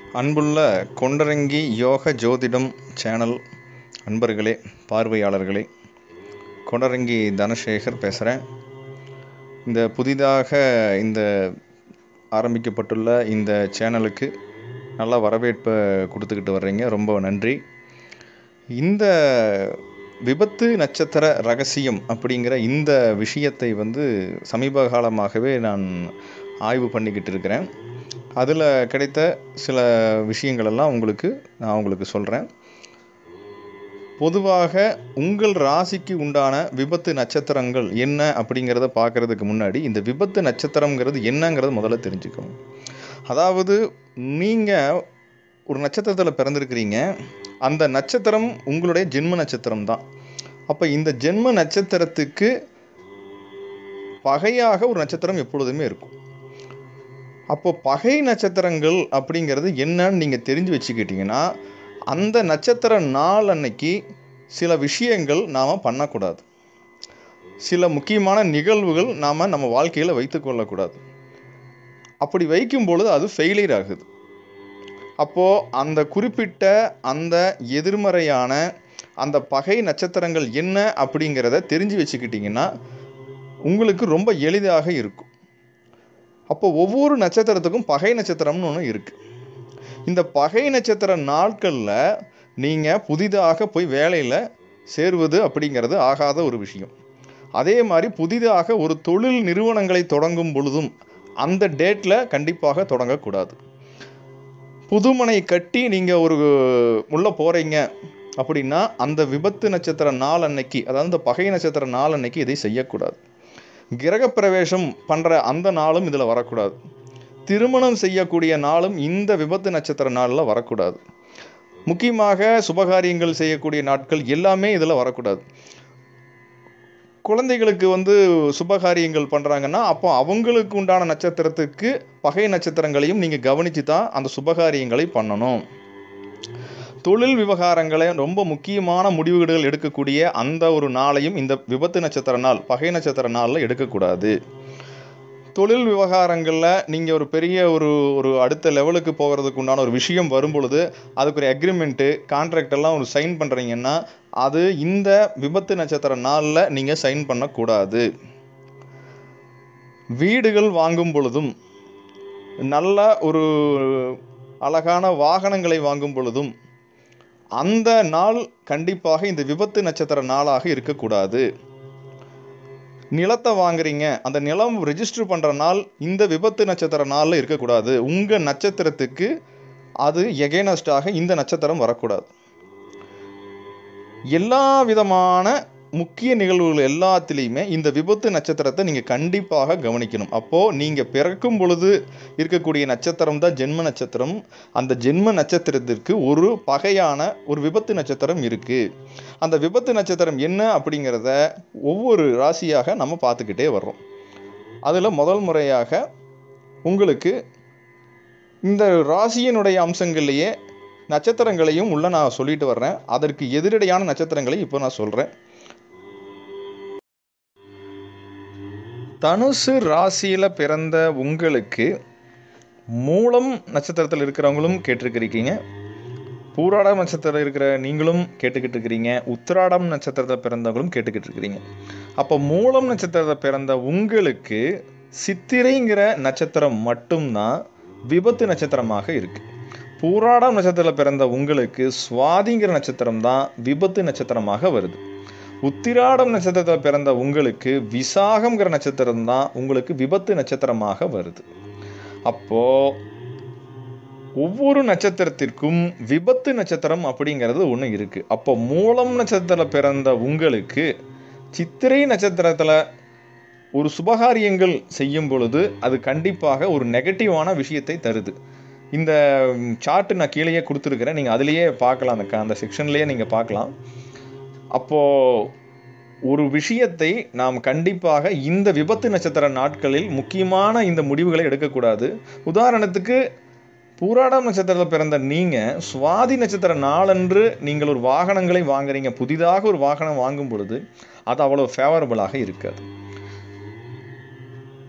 அன்புள்ள கொண்டரங்கி யோக ஜோதிடம் சேனல் அன்பர்களே பார்வையாளர்களே கொண்டரங்கி தனசேகர் பேசுகிறேன் இந்த புதிதாக இந்த ஆரம்பிக்கப்பட்டுள்ள இந்த சேனலுக்கு நல்ல வரவேற்பை கொடுத்துக்கிட்டு வர்றீங்க ரொம்ப நன்றி இந்த விபத்து நட்சத்திர ரகசியம் அப்படிங்கிற இந்த விஷயத்தை வந்து சமீப காலமாகவே நான் ஆய்வு பண்ணிக்கிட்டு இருக்கிறேன் அதில் கிடைத்த சில விஷயங்களெல்லாம் உங்களுக்கு நான் உங்களுக்கு சொல்கிறேன் பொதுவாக உங்கள் ராசிக்கு உண்டான விபத்து நட்சத்திரங்கள் என்ன அப்படிங்கிறத பார்க்குறதுக்கு முன்னாடி இந்த விபத்து நட்சத்திரங்கிறது என்னங்கிறத முதல்ல தெரிஞ்சுக்கணும் அதாவது நீங்கள் ஒரு நட்சத்திரத்தில் பிறந்திருக்கிறீங்க அந்த நட்சத்திரம் உங்களுடைய ஜென்ம நட்சத்திரம் தான் அப்போ இந்த ஜென்ம நட்சத்திரத்துக்கு பகையாக ஒரு நட்சத்திரம் எப்பொழுதுமே இருக்கும் அப்போ பகை நட்சத்திரங்கள் அப்படிங்கிறது என்னன்னு நீங்கள் தெரிஞ்சு வச்சுக்கிட்டிங்கன்னா அந்த நட்சத்திர நாள் அன்னைக்கு சில விஷயங்கள் நாம் பண்ணக்கூடாது சில முக்கியமான நிகழ்வுகள் நாம் நம்ம வாழ்க்கையில் வைத்து கொள்ளக்கூடாது அப்படி வைக்கும் பொழுது அது ஃபெயிலியர் ஆகுது அப்போது அந்த குறிப்பிட்ட அந்த எதிர்மறையான அந்த பகை நட்சத்திரங்கள் என்ன அப்படிங்கிறத தெரிஞ்சு வச்சுக்கிட்டிங்கன்னா உங்களுக்கு ரொம்ப எளிதாக இருக்கும் அப்போ ஒவ்வொரு நட்சத்திரத்துக்கும் பகை நட்சத்திரம்னு ஒன்று இருக்குது இந்த பகை நட்சத்திர நாட்களில் நீங்கள் புதிதாக போய் வேலையில் சேருவது அப்படிங்கிறது ஆகாத ஒரு விஷயம் அதே மாதிரி புதிதாக ஒரு தொழில் நிறுவனங்களை தொடங்கும் பொழுதும் அந்த டேட்டில் கண்டிப்பாக தொடங்கக்கூடாது புதுமனை கட்டி நீங்கள் ஒரு உள்ளே போகிறீங்க அப்படின்னா அந்த விபத்து நட்சத்திர நாள் அன்னைக்கு அதாவது இந்த பகை நட்சத்திர நாள் அன்னைக்கு இதை செய்யக்கூடாது கிரகப்பிரவேசம் பண்ணுற அந்த நாளும் இதில் வரக்கூடாது திருமணம் செய்யக்கூடிய நாளும் இந்த விபத்து நட்சத்திர நாளில் வரக்கூடாது முக்கியமாக சுபகாரியங்கள் செய்யக்கூடிய நாட்கள் எல்லாமே இதில் வரக்கூடாது குழந்தைகளுக்கு வந்து சுபகாரியங்கள் பண்ணுறாங்கன்னா அப்போ அவங்களுக்கு உண்டான நட்சத்திரத்துக்கு பகை நட்சத்திரங்களையும் நீங்கள் கவனித்து தான் அந்த சுபகாரியங்களை பண்ணணும் தொழில் விவகாரங்களை ரொம்ப முக்கியமான முடிவுகள் எடுக்கக்கூடிய அந்த ஒரு நாளையும் இந்த விபத்து நட்சத்திர நாள் பகை நட்சத்திர நாளில் எடுக்கக்கூடாது தொழில் விவகாரங்களில் நீங்கள் ஒரு பெரிய ஒரு ஒரு அடுத்த லெவலுக்கு போகிறதுக்கு உண்டான ஒரு விஷயம் வரும் பொழுது அதுக்கு ஒரு அக்ரிமெண்ட்டு கான்ட்ராக்ட் எல்லாம் ஒரு சைன் பண்ணுறீங்கன்னா அது இந்த விபத்து நட்சத்திர நாளில் நீங்கள் சைன் பண்ணக்கூடாது வீடுகள் வாங்கும் பொழுதும் நல்ல ஒரு அழகான வாகனங்களை வாங்கும் பொழுதும் அந்த நாள் கண்டிப்பாக இந்த விபத்து நட்சத்திர நாளாக இருக்கக்கூடாது நிலத்தை வாங்குறீங்க அந்த நிலம் ரெஜிஸ்டர் பண்ணுற நாள் இந்த விபத்து நட்சத்திர நாளில் இருக்கக்கூடாது உங்கள் நட்சத்திரத்துக்கு அது எகேனஸ்டாக இந்த நட்சத்திரம் வரக்கூடாது எல்லா விதமான முக்கிய நிகழ்வுகள் எல்லாத்துலேயுமே இந்த விபத்து நட்சத்திரத்தை நீங்கள் கண்டிப்பாக கவனிக்கணும் அப்போது நீங்கள் பிறக்கும் பொழுது இருக்கக்கூடிய நட்சத்திரம் தான் ஜென்ம நட்சத்திரம் அந்த ஜென்ம நட்சத்திரத்திற்கு ஒரு பகையான ஒரு விபத்து நட்சத்திரம் இருக்குது அந்த விபத்து நட்சத்திரம் என்ன அப்படிங்கிறத ஒவ்வொரு ராசியாக நம்ம பார்த்துக்கிட்டே வர்றோம் அதில் முதல் முறையாக உங்களுக்கு இந்த ராசியினுடைய அம்சங்கள்லேயே நட்சத்திரங்களையும் உள்ள நான் சொல்லிட்டு வர்றேன் அதற்கு எதிரடையான நட்சத்திரங்களை இப்போ நான் சொல்கிறேன் தனுசு ராசியில் பிறந்த உங்களுக்கு மூலம் நட்சத்திரத்தில் இருக்கிறவங்களும் கேட்டிருக்கிறீங்க பூராடம் நட்சத்திரம் இருக்கிற நீங்களும் கேட்டுக்கிட்டு இருக்கிறீங்க உத்திராடம் நட்சத்திரத்தில் பிறந்தவங்களும் கேட்டுக்கிட்டு இருக்கிறீங்க அப்போ மூலம் நட்சத்திரத்தில் பிறந்த உங்களுக்கு சித்திரைங்கிற நட்சத்திரம் மட்டும்தான் விபத்து நட்சத்திரமாக இருக்கு பூராடம் நட்சத்திரத்தில் பிறந்த உங்களுக்கு சுவாதிங்கிற நட்சத்திரம் தான் விபத்து நட்சத்திரமாக வருது உத்திராடம் நட்சத்திரத்தில் பிறந்த உங்களுக்கு விசாகம்ங்கிற நட்சத்திரம் தான் உங்களுக்கு விபத்து நட்சத்திரமாக வருது அப்போ ஒவ்வொரு நட்சத்திரத்திற்கும் விபத்து நட்சத்திரம் அப்படிங்கிறது ஒன்று இருக்கு அப்போ மூலம் நட்சத்திரத்தில் பிறந்த உங்களுக்கு சித்திரை நட்சத்திரத்தில் ஒரு சுபகாரியங்கள் செய்யும் பொழுது அது கண்டிப்பாக ஒரு நெகட்டிவான விஷயத்தை தருது இந்த சார்ட்டு நான் கீழேயே கொடுத்துருக்குறேன் நீங்கள் அதுலேயே பார்க்கலாம் அந்த அந்த செக்ஷன்லேயே நீங்கள் பார்க்கலாம் அப்போது ஒரு விஷயத்தை நாம் கண்டிப்பாக இந்த விபத்து நட்சத்திர நாட்களில் முக்கியமான இந்த முடிவுகளை எடுக்கக்கூடாது உதாரணத்துக்கு பூராடம் நட்சத்திரத்தில் பிறந்த நீங்கள் சுவாதி நட்சத்திர நாளன்று நீங்கள் ஒரு வாகனங்களை வாங்குறீங்க புதிதாக ஒரு வாகனம் வாங்கும் பொழுது அது அவ்வளோ ஃபேவரபுளாக இருக்காது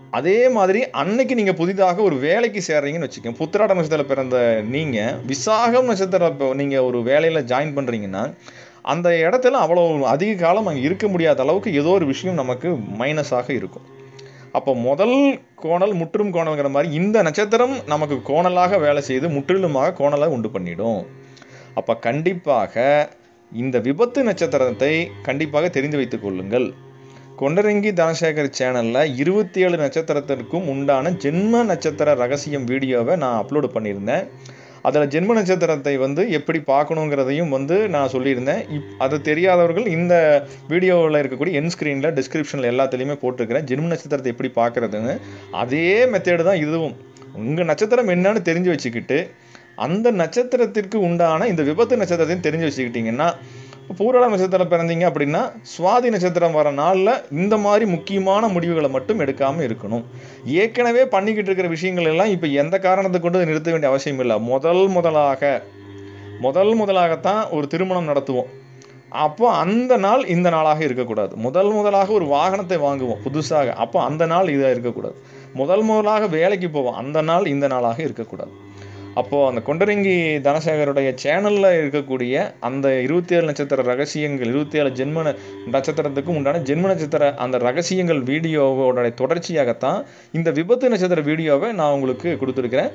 அதே மாதிரி அன்னைக்கு நீங்கள் புதிதாக ஒரு வேலைக்கு சேர்றீங்கன்னு வச்சுக்கோங்க புத்திராட நட்சத்திரத்தில் பிறந்த நீங்கள் விசாகம் நட்சத்திரம் இப்போ நீங்கள் ஒரு வேலையில் ஜாயின் பண்ணுறீங்கன்னா அந்த இடத்துல அவ்வளோ அதிக காலம் அங்கே இருக்க முடியாத அளவுக்கு ஏதோ ஒரு விஷயம் நமக்கு மைனஸாக இருக்கும் அப்போ முதல் கோணல் முற்றும் கோணல்ங்கிற மாதிரி இந்த நட்சத்திரம் நமக்கு கோணலாக வேலை செய்து முற்றிலுமாக கோணலாக உண்டு பண்ணிடும் அப்போ கண்டிப்பாக இந்த விபத்து நட்சத்திரத்தை கண்டிப்பாக தெரிந்து வைத்துக் கொள்ளுங்கள் கொண்டரங்கி தனசேகர் சேனலில் இருபத்தி ஏழு நட்சத்திரத்திற்கும் உண்டான ஜென்ம நட்சத்திர ரகசியம் வீடியோவை நான் அப்லோடு பண்ணியிருந்தேன் அதில் ஜென்ம நட்சத்திரத்தை வந்து எப்படி பார்க்கணுங்கிறதையும் வந்து நான் சொல்லியிருந்தேன் இப் அது தெரியாதவர்கள் இந்த வீடியோவில் இருக்கக்கூடிய என் ஸ்க்ரீனில் டிஸ்கிரிப்ஷனில் எல்லாத்துலேயுமே போட்டிருக்கிறேன் ஜென்ம நட்சத்திரத்தை எப்படி பார்க்குறதுன்னு அதே மெத்தேடு தான் இதுவும் உங்கள் நட்சத்திரம் என்னன்னு தெரிஞ்சு வச்சுக்கிட்டு அந்த நட்சத்திரத்திற்கு உண்டான இந்த விபத்து நட்சத்திரத்தையும் தெரிஞ்சு வச்சுக்கிட்டிங்கன்னா பூரட நட்சத்திரம் பிறந்தீங்க அப்படின்னா சுவாதி நட்சத்திரம் வர நாளில் இந்த மாதிரி முக்கியமான முடிவுகளை மட்டும் எடுக்காமல் இருக்கணும் ஏற்கனவே பண்ணிக்கிட்டு இருக்கிற விஷயங்கள் எல்லாம் இப்போ எந்த காரணத்தை கொண்டு நிறுத்த வேண்டிய அவசியம் இல்லை முதல் முதலாக முதல் முதலாகத்தான் ஒரு திருமணம் நடத்துவோம் அப்போ அந்த நாள் இந்த நாளாக இருக்கக்கூடாது முதல் முதலாக ஒரு வாகனத்தை வாங்குவோம் புதுசாக அப்போ அந்த நாள் இதாக இருக்கக்கூடாது முதல் முதலாக வேலைக்கு போவோம் அந்த நாள் இந்த நாளாக இருக்கக்கூடாது அப்போது அந்த கொண்டரங்கி தனசேகருடைய சேனலில் இருக்கக்கூடிய அந்த இருபத்தி ஏழு நட்சத்திர ரகசியங்கள் இருபத்தி ஏழு ஜென்ம ந- நட்சத்திரத்துக்கும் உண்டான ஜென்ம நட்சத்திர அந்த ரகசியங்கள் வீடியோவோட தொடர்ச்சியாகத்தான் இந்த விபத்து நட்சத்திர வீடியோவை நான் உங்களுக்கு கொடுத்துருக்கிறேன்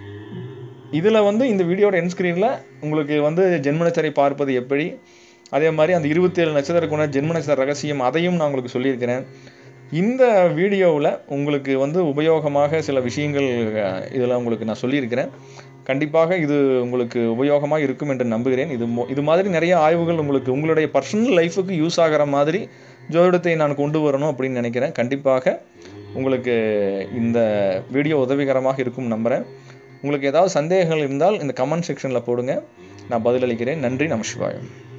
இதில் வந்து இந்த வீடியோட என் ஸ்க்ரீனில் உங்களுக்கு வந்து ஜென்ம நட்சத்திரை பார்ப்பது எப்படி அதே மாதிரி அந்த இருபத்தி ஏழு நட்சத்திரக்குள்ள ஜென்ம நட்சத்திர ரகசியம் அதையும் நான் உங்களுக்கு சொல்லியிருக்கிறேன் இந்த வீடியோவில் உங்களுக்கு வந்து உபயோகமாக சில விஷயங்கள் இதில் உங்களுக்கு நான் சொல்லியிருக்கிறேன் கண்டிப்பாக இது உங்களுக்கு உபயோகமாக இருக்கும் என்று நம்புகிறேன் இது மோ- இது மாதிரி நிறைய ஆய்வுகள் உங்களுக்கு உங்களுடைய பர்சனல் லைஃபுக்கு யூஸ் ஆகிற மாதிரி ஜோதிடத்தை நான் கொண்டு வரணும் அப்படின்னு நினைக்கிறேன் கண்டிப்பாக உங்களுக்கு இந்த வீடியோ உதவிகரமாக இருக்கும் நம்புகிறேன் உங்களுக்கு ஏதாவது சந்தேகங்கள் இருந்தால் இந்த கமெண்ட் செக்ஷனில் போடுங்க நான் பதிலளிக்கிறேன் நன்றி நமசிவாயம்